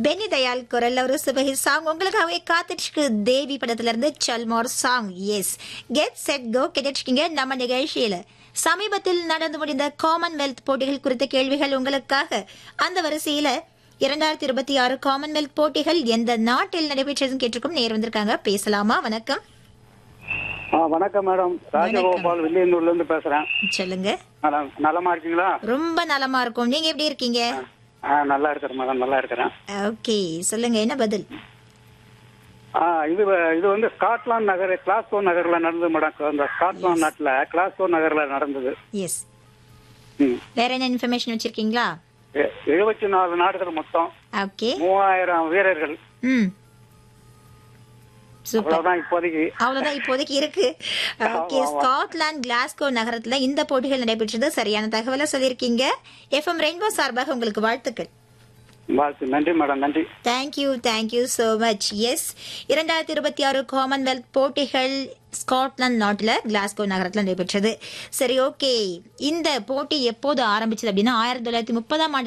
பெனி தயால் குரல்ல ஒரு சுபகி சாங் உங்களுக்காகவே காத்துட்டு தேவி படத்துல இருந்து சல்மார் song yes get set go கேட்டுருக்கீங்க நம்ம நிகழ்ச்சியில சமீபத்தில் நடந்து முடிந்த காமன்வெல்த் போட்டிகள் குறித்த கேள்விகள் உங்களுக்காக அந்த வரிசையில இரண்டாயிரத்தி இருபத்தி ஆறு காமன்வெல்த் போட்டிகள் எந்த நாட்டில் நடைபெற்றதுன்னு கேட்டிருக்கும் நேர் வந்திருக்காங்க பேசலாமா வணக்கம் ஆ வணக்கம் மேடம் ராஜகோபால் வில்லியனூர்ல இருந்து பேசுறேன் சொல்லுங்க நலம் நலமா இருக்கீங்களா ரொம்ப நலமா இருக்கும் நீங்க எப்படி இருக்கீங்க ஆ நல்லா இருக்கிறேன் மேடம் நல்லா இருக்கிறேன் ஓகே சொல்லுங்க என்ன பதில் ஆ இது வ- இது வந்து ஸ்காட்லாந்து நகர் கிளாஸ்கோ நகர்ல நடந்தது மேடம் அந்த ஸ்காட்லாந்து நாட்டுல கிளாஸ்கோ நகர்ல நடந்தது எஸ் ம். வேற என்ன இன்ஃபர்மேஷன் வச்சிருக்கீங்களா எ- எழுபத்தி நாலு நாடுகள் மொத்தம் ஓகே மூவாயிரம் வீரர்கள் ம் சூப்பர் அவ்வளவுதான் இப்போதைக்கு அவ்வளவுதான் இப்போதைக்கு இருக்கு ஓகே ஸ்காட்லாந்து கிளாஸ்கோ நகரத்துல இந்த போட்டிகள் நடைபெற்றது சரியான தகவலை சொல்லியிருக்கீங்க எஃப்எம் ரெயின்போ சார்பாக உங்களுக்கு வாழ்த்துக்கள் வாழ்த்து நன்றி மேடம் நன்றி thank you thank you so much yes இரண்டாயிரத்தி இருபத்தி ஆறு காமன்வெல்த் போட்டிகள் ஸ்காட்லாந்து நாட்டில் கிளாஸ்கோ நகரத்தில் நடைபெற்றது சரி ஓகே இந்த போட்டி எப்போது ஆரம்பிச்சது அப்படின்னா ஆயிரத்தி தொள்ளாயிரத்தி முப்பதாம் ஆண்டு